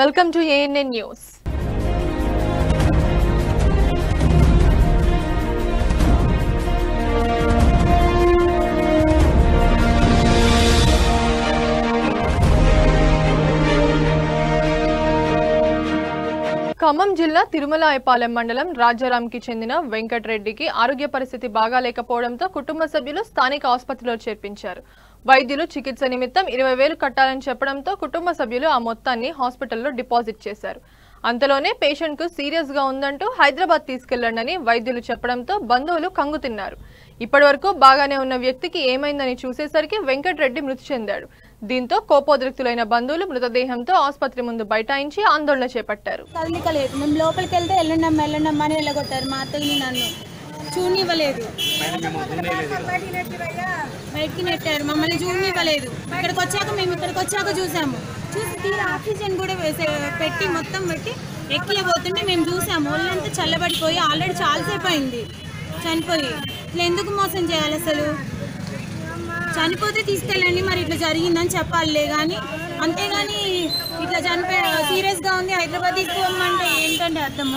Welcome to ANN news Khammam జిల్లా తిరుమలాయపాలెం మండలం రాజారాంకి చెందిన వెంకటరెడ్డికి ఆరోగ్య పరిస్థితి బాగాలేకపోవడంతో కుటుంబ సభ్యులు స్థానిక ఆసుపత్రిలో చేర్పించారు వైద్యులు చికిత్స నిమిత్తం ఇరవై వేలు కట్టాలని చెప్పడంతో కుటుంబ సభ్యులు ఆ మొత్తాన్ని హాస్పిటల్లో డిపాజిట్ చేశారు అంతలోనే పేషెంట్ కు సీరియస్ గా ఉందంటూ హైదరాబాద్ తీసుకెళ్లండని వైద్యులు చెప్పడంతో బంధువులు కంగుతిన్నారు ఇప్పటివరకు బాగానే ఉన్న వ్యక్తికి ఏమైందని చూసేసరికి వెంకటరెడ్డి మృతి చెందాడు దీంతో కోపోద్రిక్తులైన బంధువులు మృతదేహంతో ఆసుపత్రి ముందు బైఠాయించి ఆందోళన చేపట్టారు కదలికలేదు మేము లోపలికి వెళ్తే వెళ్ళండమ్మా వెళ్ళండమ్మా అని వెళ్ళగొట్టారు మా అత్తయ్యని నన్ను చూనివ్వలేదు బయటికి నెట్టారు మమ్మల్ని చూనివ్వలేదు ఇక్కడికి వచ్చాక మేము ఇక్కడికి వచ్చాక చూసాము చూసి తీరా ఆక్సిజన్ కూడా వేసే పెట్టి మొత్తం పెట్టి ఎక్కియబోతుంటే మేము చూసాము ఒళ్ళంతా చల్లబడిపోయి ఆల్రెడీ చాలాసేపు అయింది చనిపోయి ఇట్లా ఎందుకు మోసం చేయాలి అసలు చనిపోతే తీసుకెళ్ళండి మరి ఇట్లా జరిగిందని చెప్పాలిలే కానీ అంతేగాని ఇట్లా చనిపోయి సీరియస్ గా ఉంది హైదరాబాద్ తీసుకోమంటే ఏంటంటే అర్థము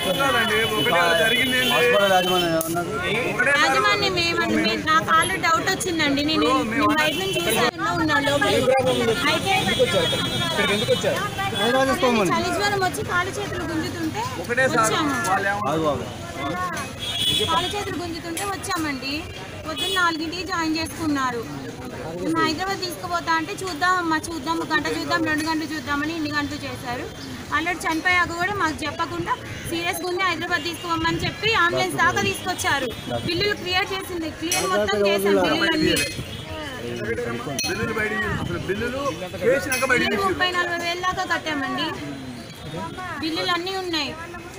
హాస్పిటల్ యాజమాన్యం ఏమన్నారు యాజమాన్యం ఏమని మీరు నాకు ఆల్రెడీ డౌట్ వచ్చిందండి నేను నేను బయట నుంచి చూసాను ఉన్నాను లోపల అయితే హైదరాబాద్ తీసుకోమని చలి జ్వరం వచ్చి కాలు చేతులు గుంజుతుంటే వచ్చాము ఆగు బాబు కాలు చేతులు గుంజుతుంటే వచ్చామండి పొద్దున్న నాలుగింటికి జాయిన్ చేసుకున్నారు మేము హైదరాబాద్ తీసుకుపోతా అంటే చూద్దాం అమ్మా చూద్దాం ఒక గంట చూద్దాం రెండు గంటలు చూద్దామని ఇన్ని గంటలు చేశారు ఆల్రెడీ చనిపోయాక కూడా మాకు చెప్పకుండా సీరియస్గా ఉంది హైదరాబాద్ తీసుకోమని చెప్పి అంబులెన్స్ దాకా తీసుకొచ్చారు బిల్లులు క్రియేట్ చేసింది క్లియర్ మొత్తం చేశాం బిల్లులన్నీ బిల్లులు బయట అసలు బిల్లులు చేసినాక బయట బిల్లులు ముప్పై నలభై వేల దాకా కట్టామండి బిల్లులు అన్నీ ఉన్నాయి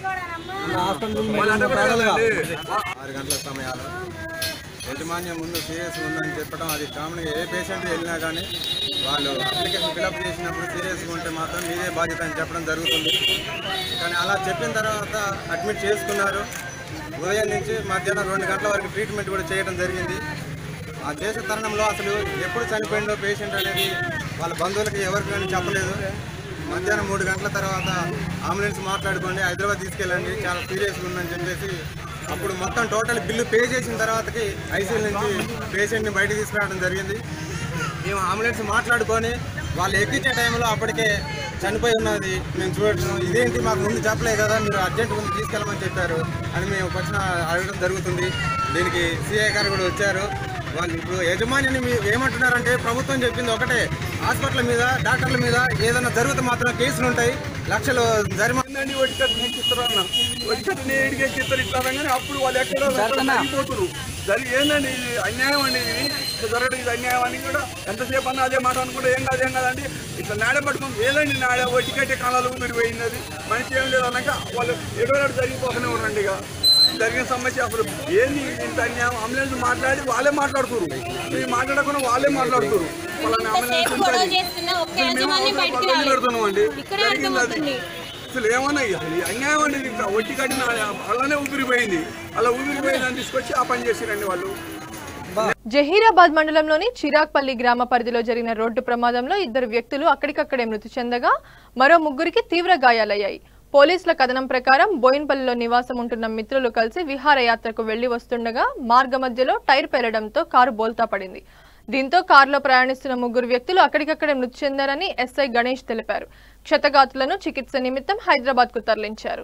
ఆరు గంటల సమయాలు యజమాన్యం ముందు సీరియస్ ఉందని చెప్పడం అది కామన్గా ఏ పేషెంట్ వెళ్ళినా కానీ వాళ్ళు అప్లికేషన్ ఫిలప్ చేసినప్పుడు సీరియస్గా ఉంటే మాత్రం మీదే బాధ్యత అని చెప్పడం జరుగుతుంది కానీ అలా చెప్పిన తర్వాత అడ్మిట్ చేసుకున్నారు ఉదయం నుంచి మధ్యాహ్నం రెండు గంటల వరకు ట్రీట్మెంట్ కూడా చేయడం జరిగింది ఆ చేసే తరుణంలో అసలు ఎప్పుడు చనిపోయిందో పేషెంట్ అనేది వాళ్ళ బంధువులకి ఎవరికి కానీ చెప్పలేదు మధ్యాహ్నం మూడు గంటల తర్వాత అంబులెన్స్ మాట్లాడుకోండి హైదరాబాద్ తీసుకెళ్ళండి చాలా సీరియస్గా ఉందని చెప్పేసి అప్పుడు మొత్తం టోటల్ బిల్లు పే చేసిన తర్వాతకి ఐసీయూ నుంచి పేషెంట్ని బయట తీసుకురావడం జరిగింది మేము అంబులెన్స్ మాట్లాడుకొని వాళ్ళు ఎక్కించే టైంలో అప్పటికే చనిపోయి ఉన్నది మేము చూడటం ఇదేంటి మాకు ముందు చెప్పలేదు కదా మీరు అర్జెంట్ ముందు తీసుకెళ్ళమని చెప్పారు అని మేము వచ్చిన అడగడం జరుగుతుంది దీనికి సిఐ గారు కూడా వచ్చారు వాళ్ళు ఇప్పుడు యజమానిని మీ- ఏమంటున్నారంటే ప్రభుత్వం చెప్పింది ఒకటే హాస్పిటల్ మీద డాక్టర్ల మీద ఏదైనా జరిగితే మాత్రం కేసులు ఉంటాయి లక్షలు జరిమా ఏందండి ఒడికట్టు నీకు ఇస్తారు అన్న ఒడికట్టు నేను ఎడికి ఎక్కిస్తారు ఇట్లా కానీ అప్పుడు వాళ్ళు ఎక్కడ జరిగిపోతురు జరిగి ఏందండి ఇది అన్యాయం అండి ఇది ఇట్లా జరగడం ఇది అన్యాయం అని కూడా ఎంతసేపు అన్నా అదే మాట అనుకుంటే ఏం కాదు ఏం కాదండి ఇట్లా నాడ పట్టుకుని ఏదండి నాడ ఒడికట్టే కాలాలు మీరు పోయింది అది మనిషి ఏం లేదు అన్నాక వాళ్ళు ఎడో జరిగిపోతూనే ఉండండి ఇక జరిగిన సమస్య అసలు ఏంది ఇంత అన్యాయం అంబులెన్స్ మాట్లాడి వాళ్ళే మాట్లాడుతున్నారు మీరు మాట్లాడకుండా వాళ్ళే మాట్లాడుతున్నారు వాళ్ళని అంబులెన్స్ ఎంతసేపు గొడవ ఉంటుంది చేస్తున్నా ఒక్క మేము యజమాని బయటికి పక్కన రాలేదు పెడుతున్నాం అండి ఇక్కడే జరిగింది అది అర్థమవుతుంది అసలు ఏమన్నా అసలు ఈ అన్యాయం అండి ఇది ఒట్టి కట్టిన అలానే ఊపిరిపోయింది అలా ఊపిరిపోయిందని తీసుకొచ్చి ఆ పని చేసిరండి వాళ్ళు జహీరాబాద్ మండలంలోని చిరాక్పల్లి గ్రామ పరిధిలో జరిగిన రోడ్డు ప్రమాదంలో ఇద్దరు వ్యక్తులు అక్కడికక్కడే మృతి చెందగా మరో ముగ్గురికి తీవ్ర గాయాలయ్యాయి పోలీసుల కథనం ప్రకారం బోయిన్పల్లిలో నివాసం ఉంటున్న మిత్రులు కలిసి విహారయాత్రకు వెళ్లి వస్తుండగా మార్గ మధ్యలో టైర్ పేలడంతో కారు బోల్తా పడింది దీంతో కారులో ప్రయాణిస్తున్న ముగ్గురు వ్యక్తులు అక్కడికక్కడే మృతి చెందారని ఎస్ఐ గణేష్ తెలిపారు క్షతగాతులను చికిత్స నిమిత్తం హైదరాబాద్ కు తరలించారు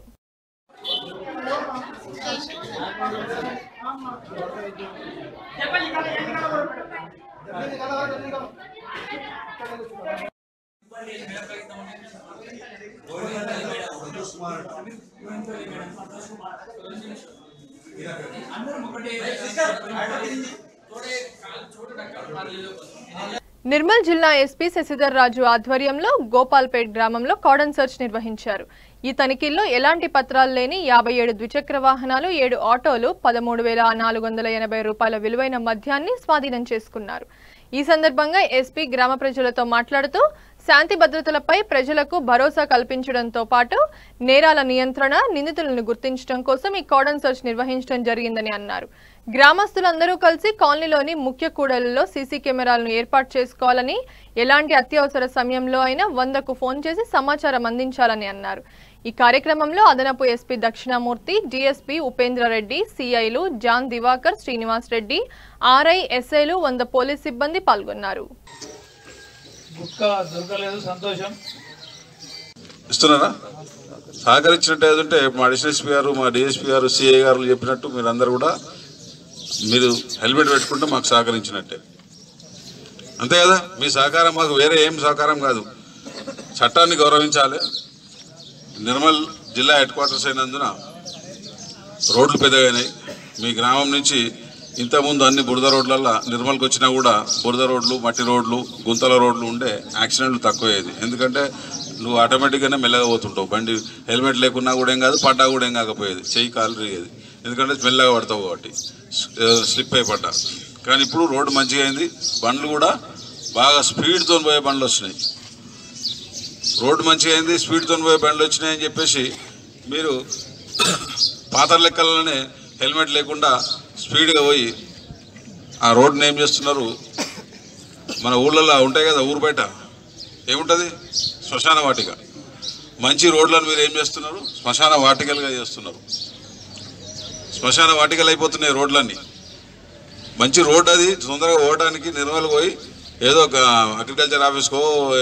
నిర్మల్ జిల్లా ఎస్పీ శశిధర్ రాజు ఆధ్వర్యంలో గోపాల్పేట్ గ్రామంలో కాడన్ సెర్చ్ నిర్వహించారు ఈ తనిఖీల్లో ఎలాంటి పత్రాలు లేని యాభై ఏడు ద్విచక్ర వాహనాలు ఏడు ఆటోలు పదమూడు వేల నాలుగు వందల ఎనభై రూపాయల విలువైన మద్యాన్ని స్వాధీనం చేసుకున్నారు ఈ సందర్భంగా ఎస్పీ గ్రామ ప్రజలతో మాట్లాడుతూ శాంతి భద్రతలపై ప్రజలకు భరోసా కల్పించడంతో పాటు నేరాల నియంత్రణ నిందితులను గుర్తించడం కోసం ఈ కాడన్ సెర్చ్ నిర్వహించడం జరిగిందని అన్నారు గ్రామస్తులందరూ కలిసి కాలనీలోని ముఖ్య కూడళ్లలో సీసీ కెమెరాలను ఏర్పాటు చేసుకోవాలని ఎలాంటి అత్యవసర సమయంలో అయినా వందకు ఫోన్ చేసి సమాచారం అందించాలని అన్నారు ఈ కార్యక్రమంలో అదనపు ఎస్పీ దక్షిణామూర్తి డిఎస్పీ ఉపేంద్రరెడ్డి సిఐలు జాన్ దివాకర్ శ్రీనివాస్ రెడ్డి ఆర్ఐ ఎస్ఐలు వంద పోలీస్ సిబ్బంది పాల్గొన్నారు గుట్కా దొరకలేదు సంతోషం ఇస్తున్నారా సహకరించినట్టు ఏదంటే మా డిఎస్పీ గారు మా డిఎస్పీ గారు సిఐ గారు చెప్పినట్టు మీరందరూ కూడా మీరు హెల్మెట్ పెట్టుకుంటే మాకు సహకరించినట్టే అంతే కదా మీ సహకారం మాకు వేరే ఏం సహకారం కాదు చట్టాన్ని గౌరవించాలి నిర్మల్ జిల్లా హెడ్ క్వార్టర్స్ అయినందున రోడ్లు పెద్దగైనాయి మీ గ్రామం నుంచి ఇంతకుముందు అన్ని బురద రోడ్లల్లో నిర్మల్కి వచ్చినా కూడా బురద రోడ్లు మట్టి రోడ్లు గుంతల రోడ్లు ఉండే యాక్సిడెంట్లు తక్కువయ్యేది ఎందుకంటే నువ్వు ఆటోమేటిక్గానే మెల్లగా పోతుంటావు బండి హెల్మెట్ లేకున్నా కూడా ఏం కాదు పడ్డా కూడా ఏం కాకపోయేది చెయ్యి కాలు రిగేది ఎందుకంటే మెల్లగా పడతావు కాబట్టి స్లిప్ అయి పడ్డా కానీ ఇప్పుడు రోడ్డు మంచిగా అయింది బండ్లు కూడా బాగా స్పీడ్తో పోయే బండ్లు వస్తున్నాయి రోడ్డు మంచిగా అయింది స్పీడ్తో పోయే బండ్లు వచ్చినాయని చెప్పేసి మీరు పాత లెక్కలనే హెల్మెట్ లేకుండా స్పీడ్గా పోయి ఆ రోడ్డుని ఏం చేస్తున్నారు మన ఊళ్ళల్లో ఉంటాయి కదా ఊరు బయట ఏముంటుంది శ్మశాన వాటిక మంచి రోడ్లను మీరు ఏం చేస్తున్నారు శ్మశాన వాటికలుగా చేస్తున్నారు శ్మశాన వాటికలు అయిపోతున్నాయి రోడ్లన్నీ మంచి రోడ్ అది తొందరగా పోవడానికి నిర్మల్ పోయి ఏదో ఒక అగ్రికల్చర్ ఆఫీస్కో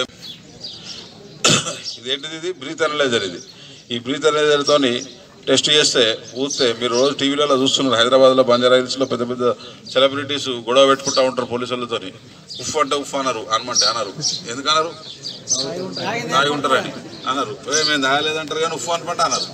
ఇదేంటిది ఇది బ్రీత్ అనలైజర్ ఇది ఈ బ్రీత్ అనలైజర్తోని టెస్ట్ చేస్తే ఊస్తే మీరు రోజు టీవీలలో చూస్తున్నారు హైదరాబాద్లో బంజారా హిల్స్లో పెద్ద పెద్ద సెలబ్రిటీస్ గొడవ పెట్టుకుంటూ ఉంటారు పోలీసులతోని ఉఫ్ అంటే ఉఫ్ అన్నారు అనమంటే అన్నారు ఎందుకు అన్నారు తాగి ఉంటారని అన్నారు "ఏ, మేము తాగలేదంటారు కానీ ఉఫ్ అనమంటే అన్నారు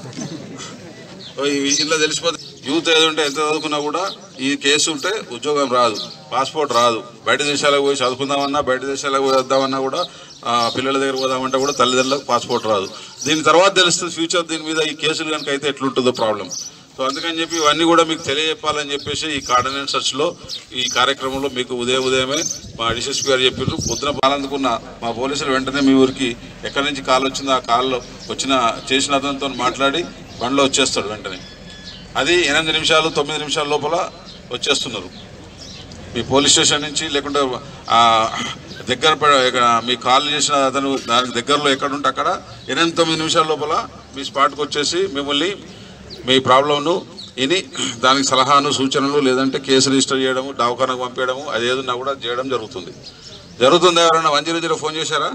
ఓ, ఈ విషయంలో తెలిసిపోతుంది యూత్ ఏదంటే ఎంత చదువుకున్నా కూడా ఈ కేసు ఉంటే ఉద్యోగం రాదు పాస్పోర్ట్ రాదు బయట దేశాలకు పోయి చదువుకుందామన్నా బయట దేశాలకు పోయి వద్దామన్నా కూడా ఆ, పిల్లల దగ్గర పోదామంటే కూడా తల్లిదండ్రులకు పాస్పోర్ట్ రాదు దీని తర్వాత తెలుస్తుంది ఫ్యూచర్ దీని మీద ఈ కేసులు కనుక అయితే ఎట్లుంటుందో ప్రాబ్లం సో అందుకని చెప్పి ఇవన్నీ కూడా మీకు తెలియజెప్పాలని చెప్పేసి ఈ కార్డినెన్స్ సెర్చ్లో ఈ కార్యక్రమంలో మీకు ఉదయం ఉదయమే మా డిసిఎస్పీ గారు చెప్పారు పొద్దున పాలందుకున్న మా పోలీసులు వెంటనే మీ ఊరికి ఎక్కడి నుంచి కాల్ వచ్చిందో ఆ కాల్లో వచ్చిన చేసిన అతనితో మాట్లాడి బండ్లో వచ్చేస్తాడు వెంటనే అది ఎనిమిది నిమిషాలు తొమ్మిది నిమిషాల లోపల వచ్చేస్తున్నారు మీ పోలీస్ స్టేషన్ నుంచి లేకుంటే ఆ దగ్గర ప- ఇక మీ కాల్ చేసిన అతను దానికి దగ్గరలో ఎక్కడ ఉంటే అక్కడ ఎనిమిది తొమ్మిది నిమిషాల లోపల మీ స్పాట్కి వచ్చేసి మిమ్మల్ని మీ ప్రాబ్లంను విని దానికి సలహాను సూచనలు లేదంటే కేసు రిజిస్టర్ చేయడము దవాఖానకు పంపించడము అది ఏదన్నా కూడా చేయడం జరుగుతుంది జరుగుతుంది ఎవరైనా వన్ జీరో జీరో ఫోన్ చేశారా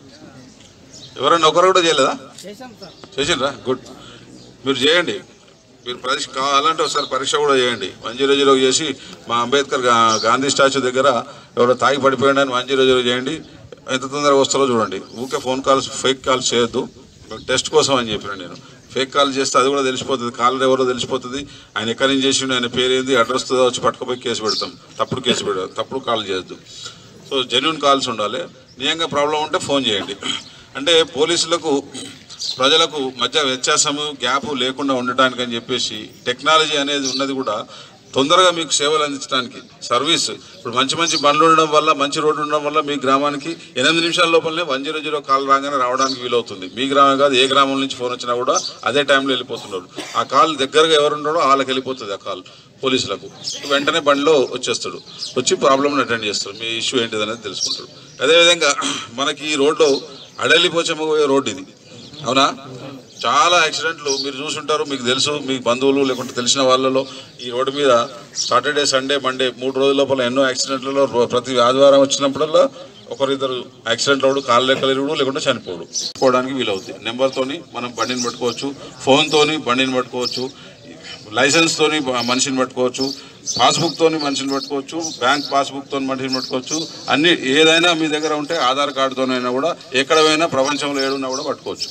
ఎవరైనా ఒకరు కూడా చేయలేదా చేసిండ్రా గుడ్ మీరు చేయండి మీరు పరీక్ష కావాలంటే ఒకసారి పరీక్ష కూడా చేయండి వన్ జీరో జీరో చేసి మా అంబేద్కర్ గా- గాంధీ స్టాచ్యూ దగ్గర ఎవరో తాగి పడిపోయాడు అని వన్ జీరో జీరో చేయండి ఎంత తొందరగా వస్తారో చూడండి ఊకే ఫోన్ కాల్స్ ఫేక్ కాల్స్ చేయొద్దు టెస్ట్ కోసం అని చెప్పిన నేను ఫేక్ కాల్ చేస్తే అది కూడా తెలిసిపోతుంది కాలర్ ఎవరో తెలిసిపోతుంది ఆయన ఎక్కడి నుంచి చేసిండు ఆయన పేరు ఏంది అడ్రస్ వచ్చి పట్టుకుపోయి కేసు పెడతాం తప్పుడు కేసు పెడతాం తప్పుడు కాల్ చేయొద్దు సో జెన్యున్ కాల్స్ ఉండాలి నిజంగా ప్రాబ్లం ఉంటే ఫోన్ చేయండి అంటే పోలీసులకు ప్రజలకు మధ్య వ్యత్యాసము గ్యాప్ లేకుండా ఉండటానికి అని చెప్పేసి టెక్నాలజీ అనేది ఉన్నది కూడా తొందరగా మీకు సేవలు అందించడానికి సర్వీస్ ఇప్పుడు మంచి మంచి బండ్లు ఉండడం వల్ల మంచి రోడ్డు ఉండడం వల్ల మీ గ్రామానికి ఎనిమిది నిమిషాల లోపలనే వన్ జీరో జీరో కాల్ రాగానే రావడానికి వీలవుతుంది మీ గ్రామం కాదు ఏ గ్రామం నుంచి ఫోన్ వచ్చినా కూడా అదే టైంలో వెళ్ళిపోతున్నారు ఆ కాల్ దగ్గరగా ఎవరు ఉన్నాడో వాళ్ళకి వెళ్ళిపోతుంది ఆ కాల్ పోలీసులకు వెంటనే బండిలో వచ్చేస్తాడు వచ్చి ప్రాబ్లమ్ని అటెండ్ చేస్తాడు మీ ఇష్యూ ఏంటిది అనేది తెలుసుకుంటాడు అదేవిధంగా మనకి ఈ రోడ్లో అడలిపోచమ్మ పోయే రోడ్డు ఇది అవునా చాలా యాక్సిడెంట్లు మీరు చూసుంటారు మీకు తెలుసు మీ బంధువులు లేకుంటే తెలిసిన వాళ్ళలో ఈ రోడ్డు మీద సాటర్డే సండే మండే మూడు రోజుల లోపల ఎన్నో యాక్సిడెంట్లలో రో- ప్రతి ఆదివారం వచ్చినప్పుడల్లా ఒకరిద్దరు యాక్సిడెంట్ అవడు కాళ్ళు లెక్కలేరు లేకుంటే చనిపోవడు పోవడానికి వీలవుతుంది నెంబర్తోని మనం బండిని పట్టుకోవచ్చు ఫోన్తోని బండిని పట్టుకోవచ్చు లైసెన్స్ తోని బ- మనిషిని పట్టుకోవచ్చు పాస్బుక్ తోని మనిషిని పట్టుకోవచ్చు బ్యాంక్ పాస్బుక్ తోని మనిషిని పట్టుకోవచ్చు అన్ని ఏదైనా మీ దగ్గర ఉంటే ఆధార్ కార్డుతోనైనా కూడా ఎక్కడ పోయినా ప్రపంచంలో ఏడున్నా కూడా పట్టుకోవచ్చు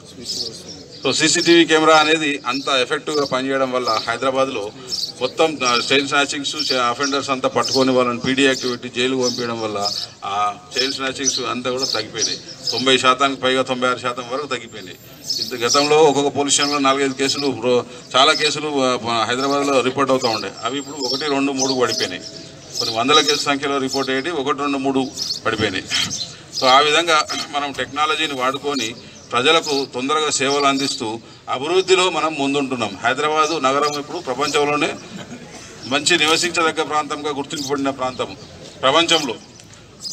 సో సీసీటీవీ కెమెరా అనేది అంత ఎఫెక్టివ్గా పనిచేయడం వల్ల హైదరాబాద్లో మొత్తం చైన్ స్నాచింగ్స్ అఫెండర్స్ అంతా పట్టుకొని వాళ్ళని పీడీ యాక్టివిటీ జైలుకు పంపించడం వల్ల ఆ చైన్ స్నాచింగ్స్ అంతా కూడా తగ్గిపోయినాయి తొంభై శాతానికి పైగా తొంభై ఆరు శాతం వరకు తగ్గిపోయినాయి ఇంత గతంలో ఒక్కొక్క పోలీస్ స్టేషన్లో నాలుగైదు కేసులు రో- చాలా కేసులు ఆ, మన హైదరాబాద్లో రిపోర్ట్ అవుతూ ఉండే అవి ఇప్పుడు ఒకటి రెండు మూడు పడిపోయినాయి కొన్ని వందల కేసు సంఖ్యలో రిపోర్ట్ అయ్యేటి ఒకటి రెండు మూడు పడిపోయినాయి సో ఆ విధంగా మనం టెక్నాలజీని వాడుకొని ప్రజలకు తొందరగా సేవలు అందిస్తూ అభివృద్ధిలో మనం ముందుంటున్నాం హైదరాబాదు నగరం ఇప్పుడు ప్రపంచంలోనే మంచి నివసించదగ్గ ప్రాంతంగా గుర్తింపబడిన ప్రాంతం ప్రపంచంలో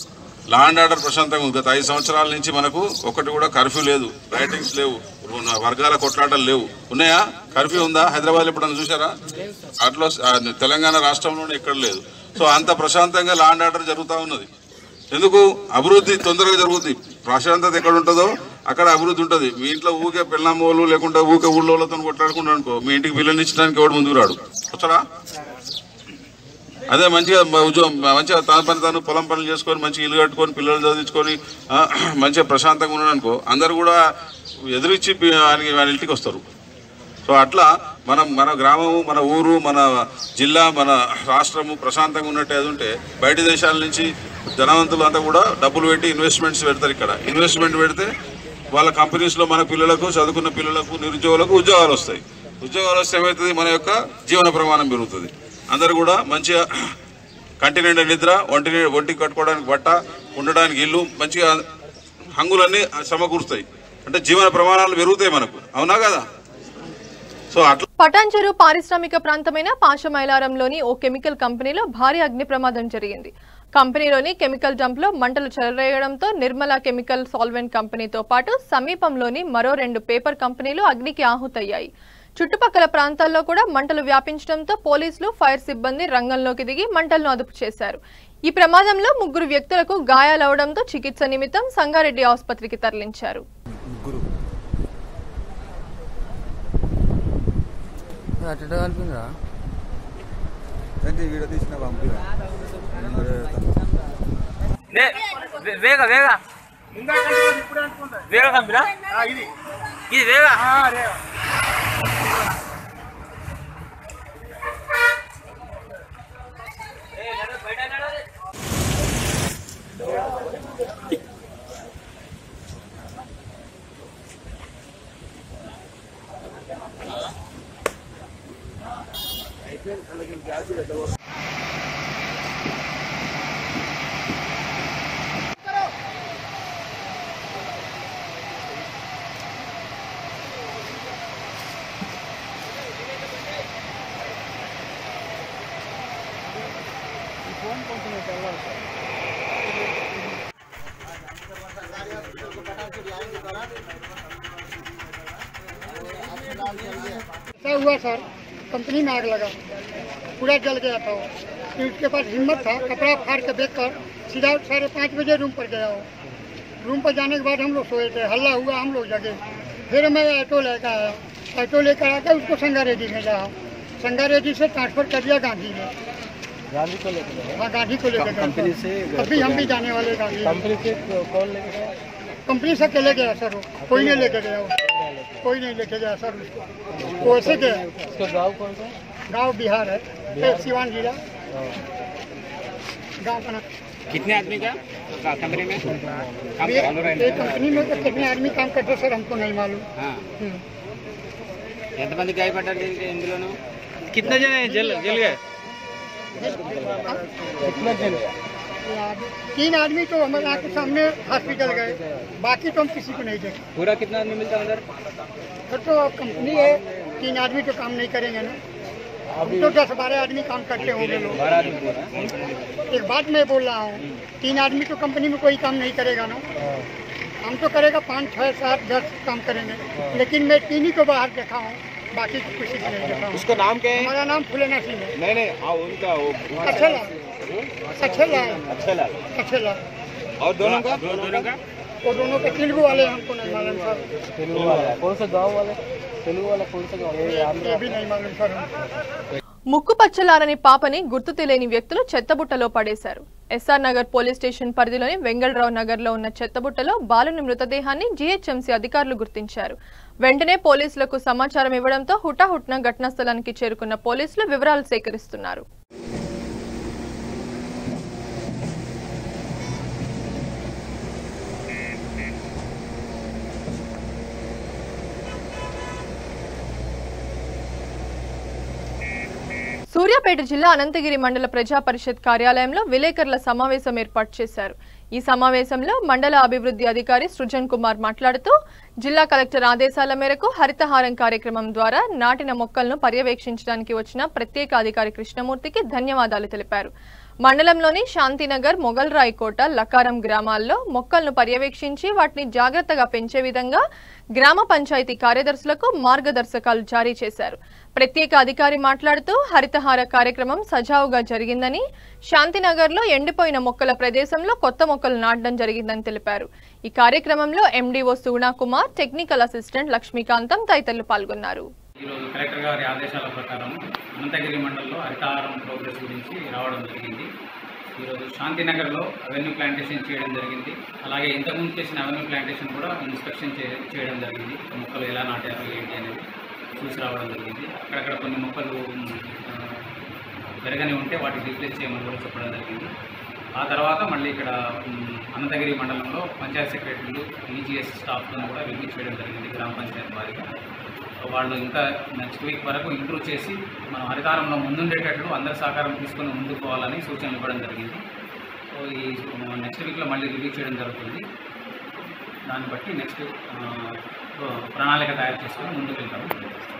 లా అండ్ ఆర్డర్ ప్రశాంతంగా ఉంది గత ఐదు సంవత్సరాల నుంచి మనకు ఒకటి కూడా కర్ఫ్యూ లేదు రైటింగ్స్ లేవు వర్గాల కొట్లాటలు లేవు ఉన్నాయా కర్ఫ్యూ ఉందా హైదరాబాద్ ఎప్పుడన్నా చూసారా అట్లా ఆ, తెలంగాణ రాష్ట్రంలోనే ఎక్కడ లేదు సో అంత ప్రశాంతంగా లా అండ్ ఆర్డర్ జరుగుతూ ఉన్నది ఎందుకు అభివృద్ధి తొందరగా జరుగుతుంది ప్రశాంతత ఎక్కడ ఉంటుందో అక్కడ అభివృద్ధి ఉంటుంది మీ ఇంట్లో ఊకే పిల్లమ్మోళ్ళు లేకుంటే ఊకే ఊళ్ళోళ్ళతో కొట్లాడుకుంటా అనుకో మీ ఇంటికి పిల్లల్ని ఇచ్చడానికి ఎవడు ముందుకు రాడు వచ్చాడా అదే మంచిగా మ- ఉద్యోగం మంచిగా తన పని తాను పొలం పనులు చేసుకొని మంచిగా ఇల్లు కట్టుకొని పిల్లలు చదివించుకొని ఆ, మంచిగా ప్రశాంతంగా ఉన్నాడు అనుకో అందరు కూడా ఎదురిచ్చి పి- ఆయనకి వాళ్ళ ఇంటికి వస్తారు సో అట్లా మనం మన గ్రామము మన ఊరు మన జిల్లా మన రాష్ట్రము ప్రశాంతంగా ఉన్నట్టు అది ఉంటే బయట దేశాల నుంచి ధనవంతులు అంతా కూడా డబ్బులు పెట్టి ఇన్వెస్ట్మెంట్స్ పెడతారు ఇక్కడ ఇన్వెస్ట్మెంట్ పెడితే వాళ్ళ కంపెనీస్లో మన పిల్లలకు చదువుకున్న పిల్లలకు నిరుద్యోగులకు ఉద్యోగాలు వస్తాయి ఉద్యోగాలు వస్తే ఏమవుతుంది మన యొక్క జీవన ప్రమాణం పెరుగుతుంది అందరూ కూడా మంచిగా కంటి నిండా నిద్ర ఒంటి ని- ఒంటికి కట్టుకోవడానికి బట్ట ఉండడానికి ఇల్లు మంచిగా హంగులన్నీ సమకూరుస్తాయి అంటే జీవన ప్రమాణాలు పెరుగుతాయి మనకు అవునా కదా సో అట్లా పటాన్చెరు పారిశ్రామిక ప్రాంతమైన పాశమైలారంలోని ఓ కెమికల్ కంపెనీలో భారీ అగ్ని ప్రమాదం జరిగింది కంపెనీలోని కెమికల్ డంప్ లో మంటలు చెలరేయడంతో నిర్మల కెమికల్ సాల్వెంట్ కంపెనీతో పాటు సమీపంలోని మరో రెండు పేపర్ కంపెనీలు అగ్నికి ఆహుతయ్యాయి చుట్టుపక్కల ప్రాంతాల్లో కూడా మంటలు వ్యాపించడంతో పోలీసులు ఫైర్ సిబ్బంది రంగంలోకి దిగి మంటలను అదుపు చేశారు ఈ ప్రమాదంలో ముగ్గురు వ్యక్తులకు గాయాలవడంతో చికిత్స నిమిత్తం సంగారెడ్డి ఆసుపత్రికి తరలించారు అట్ట కలిపిందిరా వీడియో తీసిన పంపి వేగ వేగ వేగ కంపెనా ఇది వేగ क्या हुआ सर कंपनी में आग लगा पूरा जल गया था वो फिर उसके पास हिम्मत था कपड़ा फाड़ के देख कर सीधा साढ़े पाँच बजे रूम पर गया वो रूम पर जाने के बाद हम लोग सोए थे हल्ला हुआ हम लोग जगे फिर मैं ऑटो लेकर आया ऑटो लेकर आकर उसको संगारेड्डी में जाओ संगारेड्डी से ट्रांसफर कर दिया गांधी में गांधी को लेकर हाँ गांधी को लेकर कंपनी से अभी हम भी जाने वाले गांधी में। कंपनी से कौन लेके गया कंपनी से अकेले गया सर वो कोई नहीं लेके गया वो कोई नहीं लेके गया सर उसको वो ऐसे गया उसका गांव कौन सा गांव बिहार है ये सिवान जिला गांव का नाम कितने आदमी का कंपनी में काम ये चालू ये कंपनी में तो कितने आदमी काम करते सर हमको नहीं मालूम हम्म। ఎంతమంది గాయపడ్డారు దీనికి ఇందులోను కిतना जन जल जल गए कितना जल गया तीन आदमी तो हमारे आँख के सामने हॉस्पिटल गए बाकी तो हम किसी को नहीं देखे पूरा कितना आदमी मिलता है अंदर सर तो अब कंपनी है तीन आदमी तो काम नहीं करेंगे ना अभी तो दस बारह आदमी काम करते होंगे लोग बारह आदमी पूरा एक बात मैं बोल रहा हूँ तीन आदमी तो कंपनी में कोई काम नहीं करेगा ना हम तो करेगा पाँच छः सात दस काम करेंगे लेकिन मैं तीन ही को बाहर देखा हूँ बाकी को किसी को नहीं देखा हूँ उसका नाम क्या है हमारा नाम फुलेना सिंह है नहीं नहीं हाँ उनका वो अच्छा लाल अच्छा लाल अच्छा लाल अच्छा लाल और दोनों का दोनों का वो दोनों के तेलुगु वाले हमको नहीं मालूम सर तेलुगु वाला कौन सा गांव वाले तेलुगु वाला कौन सा गांव ये आंध्र ये भी नहीं मालूम सर हमको ముక్కు పచ్చలారని పాపని గుర్తు తెలియని వ్యక్తులు చెత్తబుట్టలో పడేశారు ఎస్ఆర్ నగర్ పోలీస్ స్టేషన్ పరిధిలోని వెంగళరావు నగర్ లో ఉన్న చెత్తబుట్టలో బాలుని మృతదేహాన్ని జీహెచ్ఎంసీ అధికారులు గుర్తించారు వెంటనే పోలీసులకు సమాచారం ఇవ్వడంతో హుటాహుట్న ఘటనా స్థలానికి చేరుకున్న పోలీసులు వివరాలు సేకరిస్తున్నారు సూర్యాపేట జిల్లా అనంతగిరి మండల ప్రజా పరిషత్ కార్యాలయంలో విలేకరుల సమావేశం ఏర్పాటు చేశారు ఈ సమావేశంలో మండల అభివృద్ధి అధికారి సృజన్ కుమార్ మాట్లాడుతూ జిల్లా కలెక్టర్ ఆదేశాల మేరకు హరితహారం కార్యక్రమం ద్వారా నాటిన మొక్కలను పర్యవేక్షించడానికి వచ్చిన ప్రత్యేక అధికారి కృష్ణమూర్తికి ధన్యవాదాలు తెలిపారు మండలంలోని శాంతినగర్ మొగల్రాయ్ కోట లకారం గ్రామాల్లో మొక్కలను పర్యవేక్షించి వాటిని జాగ్రత్తగా పెంచే విధంగా గ్రామ పంచాయతీ కార్యదర్శులకు మార్గదర్శకాలు జారీ చేశారు ప్రత్యేక అధికారి మాట్లాడుతూ హరితహార కార్యక్రమం సజావుగా జరిగిందని శాంతినగర్లో ఎండిపోయిన మొక్కల ప్రదేశంలో కొత్త మొక్కలు నాటడం జరిగిందని తెలిపారు ఈ కార్యక్రమంలో MDO Suguna Kumar technical assistant Lakshmikantham తదితరులు పాల్గొన్నారు ఈరోజు కలెక్టర్ గారి ఆదేశాల ప్రకారం అనంతగిరి మండలంలో హరితహారం ప్రోగ్రెస్ గురించి రావడం జరిగింది ఈరోజు శాంతినగర్లో అవెన్యూ ప్లాంటేషన్ చేయడం జరిగింది అలాగే ఇంతకుముందు చేసిన అవెన్యూ ప్లాంటేషన్ కూడా ఇన్స్పెక్షన్ చే- చేయడం జరిగింది మొక్కలు ఎలా నాటారు ఏంటి అనేది చూసి రావడం జరిగింది అక్కడక్కడ కొన్ని మొక్కలు మ్, ఆ, పెరగని ఉంటే వాటిని రీప్లేస్ చేయమని కూడా చెప్పడం జరిగింది ఆ తర్వాత మళ్ళీ ఇక్కడ మ్, అనంతగిరి మండలంలో పంచాయత్ సెక్రటరీలు ఈజీఎస్ స్టాఫ్లను కూడా విజిట్ చేయడం జరిగింది గ్రామ పంచాయతీ వారిగా వాళ్ళు ఇంకా నెక్స్ట్ వీక్ వరకు ఇంప్రూవ్ చేసి మనం హరితారంలో ముందుండేటట్లు అందరి సహకారం తీసుకొని ముందుకు పోవాలని సూచనలు ఇవ్వడం జరిగింది సో ఈ నెక్స్ట్ వీక్లో మళ్ళీ రివ్యూ చేయడం జరుగుతుంది దాన్ని బట్టి నెక్స్ట్ ప్రణాళిక తయారు చేసుకొని ముందుకు వెళ్తాము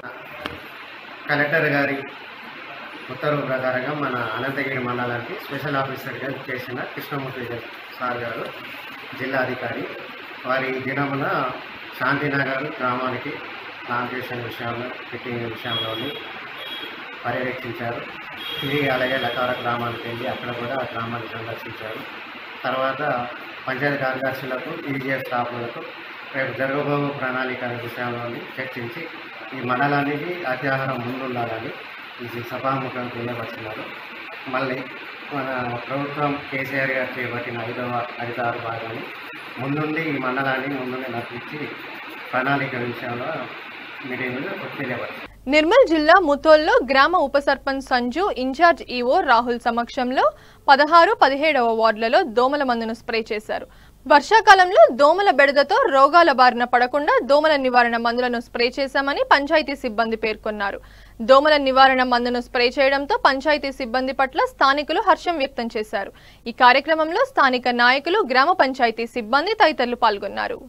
కలెక్టర్ గారి ఉత్తర్వు ప్రకారంగా మన అనంతగిరి మండలానికి స్పెషల్ ఆఫీసర్గా చేసిన కృష్ణమూర్తి గారు- సార్ గారు జిల్లా అధికారి వారి దినమున శాంతినగర్ గ్రామానికి ప్లాంటేషన్ విషయంలో ఫిట్టింగ్ విషయంలోని పర్యవేక్షించారు తిరిగి అలాగే లకార గ్రామానికి వెళ్ళి అక్కడ కూడా ఆ గ్రామాన్ని సందర్శించారు తర్వాత పంచాయతీ కార్యదర్శులకు ఈజీఎస్ స్టాఫ్లకు రేపు జరగబోయే ప్రణాళిక విషయంలోని చర్చించి ఈ మండలానికి అత్యాహారం ముందుండాలని ఇది సభాముఖం తెలియవస్తున్నారు మళ్ళీ మన ప్రభుత్వం కేసీఆర్ గారు చేపట్టిన ఐదవ ఐదారు భాగాన్ని ముందుండి ఈ మండలాన్ని ముందుండి నడిపించి ప్రణాళిక విషయంలో మీటింగ్లో తెలియవచ్చు నిర్మల్ జిల్లా ముతోల్లో గ్రామ ఉప సర్పంచ్ సంజు ఇన్ఛార్జ్ ఈవో రాహుల్ సమక్షంలో పదహారు పదిహేడవ వార్డులలో దోమల మందును స్ప్రే చేశారు వర్షాకాలంలో దోమల బెడదతో రోగాల బారిన పడకుండా దోమల నివారణ మందులను స్ప్రే చేశామని పంచాయతీ సిబ్బంది పేర్కొన్నారు దోమల నివారణ మందును స్ప్రే చేయడంతో పంచాయతీ సిబ్బంది పట్ల స్థానికులు హర్షం వ్యక్తం చేశారు ఈ కార్యక్రమంలో స్థానిక నాయకులు గ్రామ పంచాయతీ సిబ్బంది తదితరులు పాల్గొన్నారు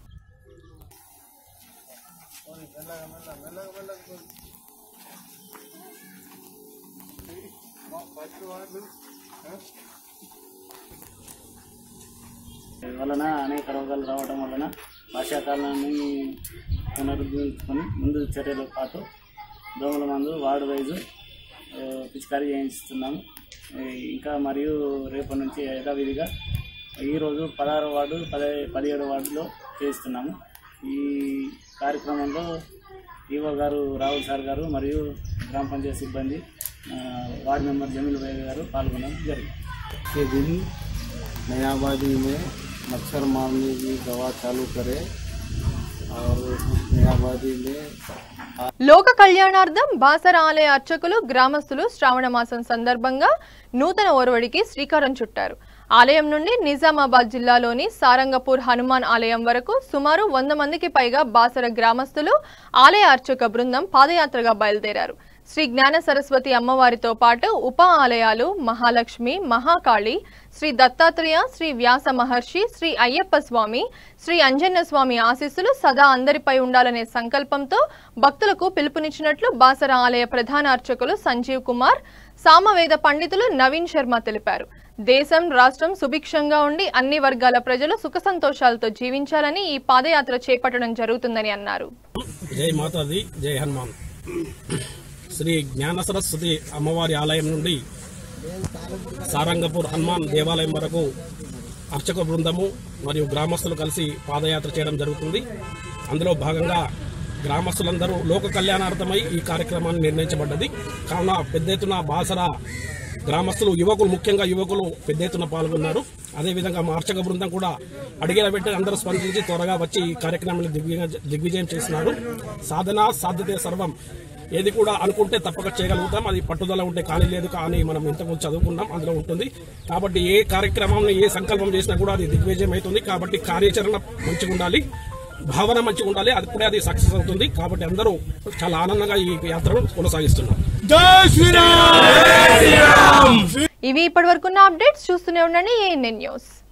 వలన అనేక రోగాలు రావడం వలన వర్షాకాలాన్ని పునరుద్ధరించుకొని ముందు చర్యలు పాటు దోమల మందు వార్డు వైజు ఆ, పిచికారీ చేయిస్తున్నాము ఈ, ఇంకా మరియు రేపటి నుంచి యథావిధిగా ఈరోజు పదహారు వార్డు పది పదిహేడు వార్డులో చేస్తున్నాము ఈ కార్యక్రమంలో ఈవో గారు రాహుల్ సార్ గారు మరియు గ్రామ పంచాయతీ సిబ్బంది ఆ, వార్డు మెంబర్ జమీల్ భాయ్ గారు పాల్గొనడం జరిగింది के दिन नयाबादी में मच्छर मारने की दवा चालू करें और नयाबादी में లోక కళ్యాణార్థం బాసర ఆలయ అర్చకులు గ్రామస్తులు శ్రావణ మాసం సందర్భంగా నూతన ఒరవడికి శ్రీకారం చుట్టారు ఆలయం నుండి నిజామాబాద్ జిల్లాలోని సారంగపూర్ హనుమాన్ ఆలయం వరకు సుమారు వంద మందికి పైగా బాసర గ్రామస్తులు ఆలయ అర్చక బృందం పాదయాత్రగా బయలుదేరారు శ్రీ జ్ఞాన సరస్వతి అమ్మవారితో పాటు ఉప ఆలయాలు మహాలక్ష్మి మహాకాళి శ్రీ దత్తాత్రేయ శ్రీ వ్యాస మహర్షి శ్రీ అయ్యప్ప స్వామి శ్రీ అంజన్న స్వామి ఆశీస్సులు సదా అందరిపై ఉండాలనే సంకల్పంతో భక్తులకు పిలుపునిచ్చినట్లు బాసర ఆలయ ప్రధాన అర్చకులు సంజీవ్ కుమార్ సామవేద పండితులు నవీన్ శర్మ తెలిపారు దేశం రాష్ట్రం సుభిక్షంగా ఉండి అన్ని వర్గాల ప్రజలు సుఖ సంతోషాలతో జీవించాలని ఈ పాదయాత్ర చేపట్టడం జరుగుతుందని అన్నారు జై మాతాది జై హనుమాన్ శ్రీ జ్ఞాన సరస్వతి అమ్మవారి ఆలయం నుండి సారంగపూర్ హనుమాన్ దేవాలయం వరకు అర్చక బృందము మరియు గ్రామస్తులు కలిసి పాదయాత్ర చేయడం జరుగుతుంది అందులో భాగంగా గ్రామస్తులందరూ లోక కళ్యాణార్థమై ఈ కార్యక్రమాన్ని నిర్ణయించబడ్డది కావున పెద్ద ఎత్తున బాసర గ్రామస్తులు యువకులు ముఖ్యంగా యువకులు పెద్ద ఎత్తున పాల్గొన్నారు అదేవిధంగా మా అర్చక బృందం కూడా అడిగిన వెంటనే అందరూ స్పందించి త్వరగా వచ్చి ఈ కార్యక్రమాన్ని దిగ్విజయం దిగ్విజయం చేసినారు సాధన సాధ్యతే సర్వం ఏది కూడా అనుకుంటే తప్పక చేయగలుగుతాం అది పట్టుదల ఉంటే కానీ లేదు కానీ మనం ఇంతకుముందు చదువుకున్నాం అందులో ఉంటుంది కాబట్టి ఏ కార్యక్రమం ఏ సంకల్పం చేసినా కూడా అది దిగ్విజయం అవుతుంది కాబట్టి కార్యాచరణ మంచిగా ఉండాలి భావన మంచిగా ఉండాలి అది కూడా అది సక్సెస్ అవుతుంది కాబట్టి అందరూ చాలా ఆనందంగా ఈ యాత్రను కొనసాగిస్తున్నారు ఇవి ఇప్పటి వరకున్న అప్డేట్స్ చూస్తూనే ఉండండి ఏఎన్ఎన్ న్యూస్